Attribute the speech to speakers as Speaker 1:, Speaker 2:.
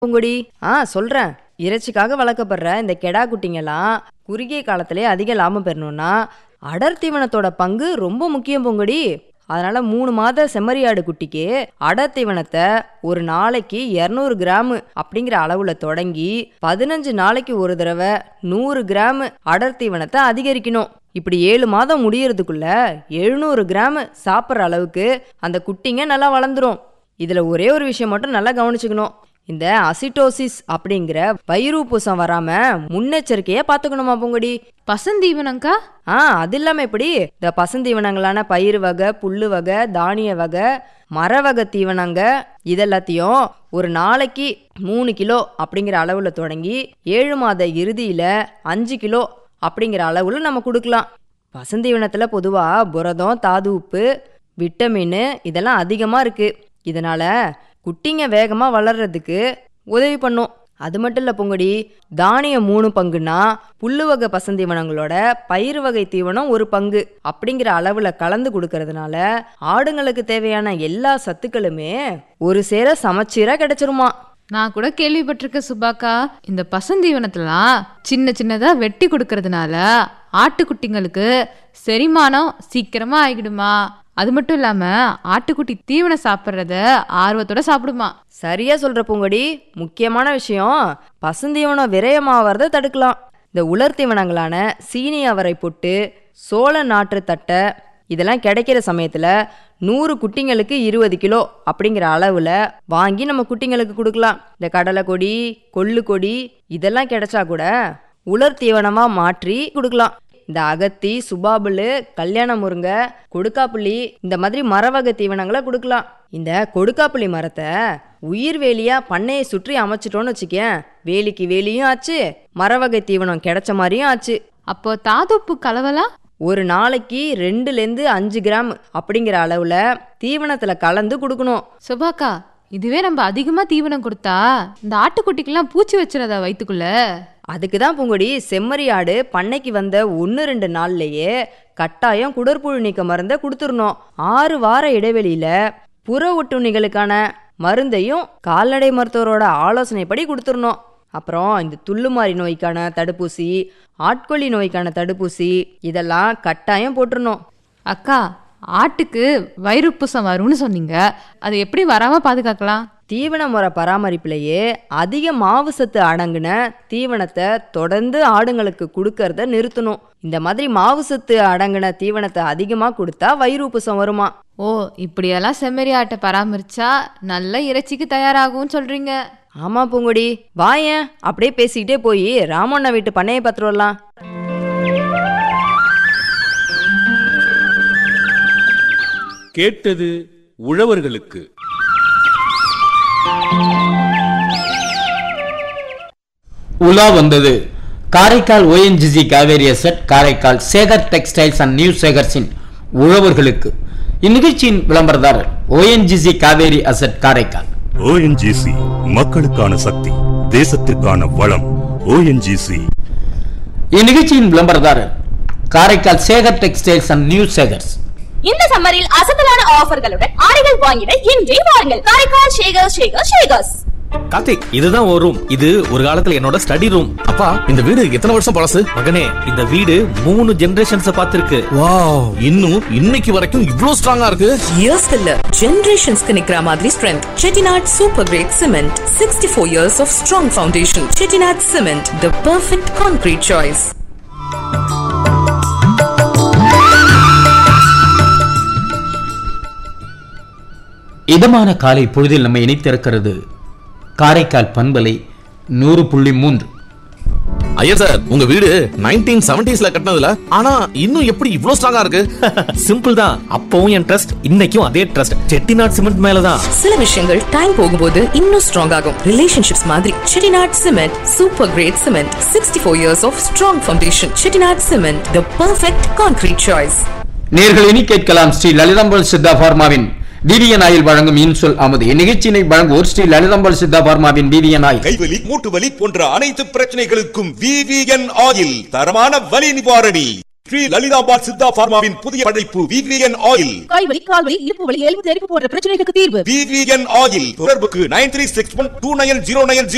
Speaker 1: பூங்குடி ஆ சொல்றேன் இறைச்சிக்காக வளர்க்கப்படுற இந்த கெடா குட்டிங்கெல்லாம் குறுகிய காலத்திலே அதிக லாபம் பெறணும்னா அடர் தீவனத்தோட பங்கு ரொம்ப முக்கியம் பூங்குடி அதனால மூணு மாத செம்மறியாடு குட்டிக்கு அடர் தீவனத்தை ஒரு நாளைக்கு இரநூறு கிராம் அப்படிங்கிற அளவுல தொடங்கி பதினஞ்சு நாளைக்கு ஒரு தடவை நூறு கிராம் அடர் தீவனத்தை அதிகரிக்கணும் இப்படி ஏழு மாதம் முடியறதுக்குள்ள எழுநூறு கிராம் சாப்பிட்ற அளவுக்கு அந்த குட்டிங்க நல்லா வளர்ந்துரும் இதுல ஒரே ஒரு விஷயம் மட்டும் நல்லா கவனிச்சுக்கணும் இந்த அசிட்டோசிஸ் அப்படிங்கிற வயிறூப்பூசம் வராம முன்னெச்சரிக்கையா பாத்துக்கணுமா பூங்கொடி
Speaker 2: பசந்தீவனங்கா
Speaker 1: ஆ அது இல்லாம எப்படி இந்த பசந்தீவனங்களான பயிறு வகை புல்லு வகை தானிய வகை மர வகை தீவனங்க இதெல்லாத்தையும் ஒரு நாளைக்கு மூணு கிலோ அப்படிங்கிற அளவுல தொடங்கி ஏழு மாத இறுதியில அஞ்சு கிலோ அப்படிங்கிற அளவுல நம்ம கொடுக்கலாம் பசந்தீவனத்துல பொதுவா புரதம் தாது உப்பு விட்டமின் இதெல்லாம் அதிகமா இருக்கு இதனால குட்டிங்க வேகமா வளர்றதுக்கு உதவி பண்ணும் அது மட்டும் இல்ல பொங்கடி தானியம் மூணு பங்குன்னா புல்லு வகை பசந்தீவனங்களோட பயிர் வகை தீவனம் ஒரு பங்கு அப்படிங்கிற அளவுல கலந்து கொடுக்கறதுனால ஆடுங்களுக்கு தேவையான எல்லா சத்துக்களுமே ஒரு சேர சமச்சீரா கிடைச்சிருமா
Speaker 2: நான் கூட கேள்விப்பட்டிருக்கேன் சுபாக்கா இந்த பசந்தீவனத்தெல்லாம் சின்ன சின்னதா வெட்டி கொடுக்கறதுனால ஆட்டுக்குட்டிங்களுக்கு செரிமானம் சீக்கிரமா ஆகிடுமா அது மட்டும் இல்லாம ஆட்டுக்குட்டி தீவனம் சாப்பிட்றத ஆர்வத்தோட சாப்பிடுமா
Speaker 1: சரியா சொல்ற பூங்கொடி முக்கியமான விஷயம் பசுந்தீவனம் விரயமாவறத தடுக்கலாம் இந்த உலர் தீவனங்களான சீனி அவரை பொட்டு சோள நாற்று தட்டை இதெல்லாம் கிடைக்கிற சமயத்துல நூறு குட்டிங்களுக்கு இருபது கிலோ அப்படிங்கிற அளவுல வாங்கி நம்ம குட்டிங்களுக்கு கொடுக்கலாம் இந்த கடலை கொடி கொள்ளு கொடி இதெல்லாம் கிடைச்சா கூட உலர் தீவனமா மாற்றி கொடுக்கலாம் இந்த அகத்தி சுபாபுல் கல்யாண முருங்கை கொடுக்காப்புளி இந்த மாதிரி மரவகை தீவனங்களை கொடுக்கலாம் இந்த கொடுக்காப்புளி மரத்தை உயிர் வேலியா பண்ணையை சுற்றி அமைச்சிட்டோன்னு வச்சுக்கேன் வேலிக்கு வேலியும் ஆச்சு மரவகை தீவனம் கிடைச்ச மாதிரியும் ஆச்சு
Speaker 2: அப்போ தாதுப்பு கலவலாம்
Speaker 1: ஒரு நாளைக்கு ரெண்டுலேருந்து அஞ்சு கிராம் அப்படிங்கிற அளவுல தீவனத்துல கலந்து கொடுக்கணும்
Speaker 2: சுபாக்கா இதுவே நம்ம அதிகமா தீவனம் கொடுத்தா இந்த ஆட்டுக்குட்டிக்கெல்லாம் பூச்சி வச்சிடாதா வயித்துக்குள்ள
Speaker 1: அதுக்கு தான் பூங்கொடி செம்மறி ஆடு பண்ணைக்கு வந்த ஒன்று ரெண்டு நாள்லயே கட்டாயம் குடற்புழு நீக்க மருந்தை கொடுத்துடணும் ஆறு வார இடைவெளியில புற ஒட்டுண்ணிகளுக்கான மருந்தையும் கால்நடை மருத்துவரோட ஆலோசனைப்படி கொடுத்துடணும் அப்புறம் இந்த துள்ளுமாறி நோய்க்கான தடுப்பூசி ஆட்கொல்லி நோய்க்கான தடுப்பூசி இதெல்லாம் கட்டாயம் போட்டுறணும்
Speaker 2: அக்கா ஆட்டுக்கு வயிறுப்புசம் வரும்னு சொன்னீங்க அதை எப்படி வராம பாதுகாக்கலாம்
Speaker 1: தீவன முறை பராமரிப்பிலேயே அதிக மாவு சத்து அடங்கின தீவனத்தை தொடர்ந்து ஆடுங்களுக்கு கொடுக்கறத நிறுத்தணும் இந்த மாதிரி மாவு சத்து அடங்கின தீவனத்தை அதிகமாக கொடுத்தா வயிறு உப்புசம் வருமா
Speaker 2: ஓ இப்படியெல்லாம் செம்மறி ஆட்டை பராமரிச்சா நல்ல இறைச்சிக்கு தயாராகும்னு சொல்றீங்க
Speaker 1: ஆமா பூங்குடி வாயேன் அப்படியே பேசிக்கிட்டே போய் ராமண்ணா வீட்டு பண்ணையை பார்த்துட்டு வரலாம்
Speaker 3: கேட்டது உழவர்களுக்கு
Speaker 4: உலா வந்தது Karaikal ONGC Cauvery asset Karaikal Sekar textiles and new சேகர்ஸின் உழவர்களுக்கு இந்நிகழ்ச்சியின் விளம்பரதாரர் ONGC Cauvery asset Karaikal
Speaker 5: ONGC மக்களுக்கான சக்தி தேசத்திற்கான வளம் ஓஎன்ஜிசி
Speaker 4: இந்நிகழ்ச்சியின் விளம்பரதாரர் Karaikal Sekar textiles and new Sekars
Speaker 6: இந்த சம்மரில் அசத்தலான ஆஃபர்களுடன் ஆடைகள் வாங்கிட இன்றே வாருங்கள் காரைக்கால் ஷேகர் ஷேகர் ஷேகர்ஸ்
Speaker 7: கார்த்திக் இதுதான் ஒரு ரூம் இது ஒரு காலத்துல என்னோட ஸ்டடி ரூம் அப்பா இந்த வீடு எத்தனை வருஷம் பழசு மகனே இந்த வீடு மூணு ஜெனரேஷன்ஸ் பார்த்திருக்கு
Speaker 8: வாவ் இன்னும் இன்னைக்கு வரைக்கும் இவ்ளோ ஸ்ட்ராங்கா இருக்கு
Speaker 9: இயர்ஸ்க்கு இல்ல ஜெனரேஷன்ஸ்க்கு நிக்கிற மாதிரி strength Chettinad super great cement sixty four years of strong foundation Chettinad cement the perfect concrete choice
Speaker 4: இதமான காலை பொழுதில் நம்ம இணைத்திருக்கிறது காரைக்கால் பண்பலை நூறு புள்ளி மூன்று
Speaker 8: ஐயா சார் உங்க வீடு நைன்டீன் செவன்டிஸ்ல கட்டினதுல ஆனா இன்னும் எப்படி இவ்ளோ ஸ்ட்ராங்கா இருக்கு
Speaker 7: சிம்பிள் தான் அப்பவும் என் ட்ரஸ்ட் இன்னைக்கும் அதே ட்ரஸ்ட் செட்டிநாட் சிமெண்ட் மேலதான்
Speaker 9: சில விஷயங்கள் டைம் போகும்போது இன்னும் ஸ்ட்ராங் ஆகும் ரிலேஷன்ஷிப்ஸ் மாதிரி Chettinad cement super great cement sixty four years of strong foundation Chettinad cement the perfect concrete choice
Speaker 4: நேர்கள் இனி கேட்கலாம் ஸ்ரீ லலிதம்பல் சித்தா பார்மாவின் டிவிஎன் ஆயில் வழங்கும் இன்சொல் அமது இந்நிகழ்ச்சியினை வழங்குவோர் ஸ்ரீ லலிதம்பல் சித்தா பார்மாவின் டிவிஎன் ஆயில்
Speaker 10: கைவலி மூட்டு வலி போன்ற அனைத்து பிரச்சனைகளுக்கும் விவிஎன் ஆயில் தரமான வலி நிவாரணி ஸ்ரீ லலிதாபாத் சித்தா பார்மாவின் புதிய படைப்பு விவிஎன் ஆயில்
Speaker 6: கைவலி கால்வலி இடுப்பு வலி எலும்பு தெரிப்பு போன்ற பிரச்சனைகளுக்கு தீர்வு
Speaker 10: விவிஎன் ஆயில் தொடர்புக்கு nine three six one two nine zero nine